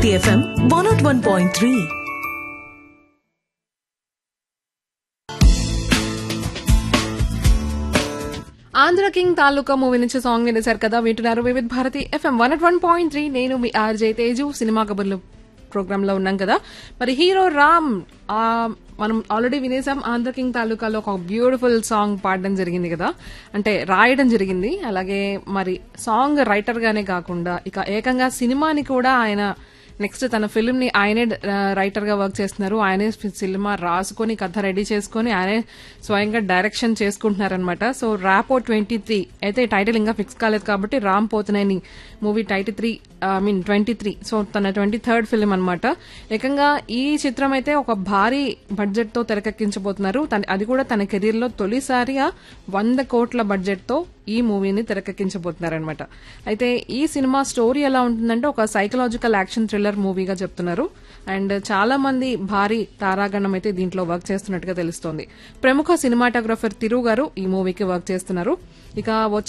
Bharati FM one nought one point three Andhra king Taluka movie నుంచి song వినేశారు కదా వింటున్నారు Vividh Bharati FM one one point three నేను మీ ఆర్జే తేజు సినిమా కబుర్లు ప్రోగ్రామ్ లో ఉన్నాం కదా మరి హీరో రామ్ ఆ, మనం ఆల్రెడీ వినేసాం ఆంధ్ర కింగ్ తాలూకాలో ఒక బ్యూటిఫుల్ సాంగ్ పాడడం జరిగింది కదా అంటే రాయడం జరిగింది అలాగే మరి సాంగ్ రైటర్ గానే కాకుండా ఇక ఏకంగా సినిమాని కూడా ఆయన నెక్స్ట్ తన ఫిల్మ్ ని ఆయనే రైటర్ గా వర్క్ చేస్తున్నారు ఆయనే సినిమా రాసుకొని కథ రెడీ చేసుకొని ఆయనే స్వయంగా డైరెక్షన్ చేసుకుంటున్నారనమాట సో ర్యాపో ట్వంటీ త్రీ అయితే టైటిల్ ఇంకా ఫిక్స్ కాలేదు కాబట్టి Ram Pothineni movie title three I mean twenty three so తన ట్వంటీ థర్డ్ ఫిల్మ్ అనమాట ఏకంగా ఈ చిత్రం అయితే ఒక భారీ బడ్జెట్ తో తెరకెక్కించబోతున్నారు తన- అది కూడా తన కెరీర్ లో తొలిసారిగా వంద కోట్ల బడ్జెట్ తో ఈ మూవీని తెరకెక్కించబోతున్నారనమాట అయితే ఈ సినిమా స్టోరీ ఎలా ఉంటుందంటే ఒక సైకలాజికల్ యాక్షన్ థ్రిల్లర్ మూవీగా చెప్తున్నారు అండ్ చాలా మంది భారీ తారాగణం అయితే దీంట్లో వర్క్ చేస్తున్నట్టుగా తెలుస్తోంది ప్రముఖ సినిమాటోగ్రఫర్ తిరు గారు ఈ మూవీకి వర్క్ చేస్తున్నారు ఇక వచ్చే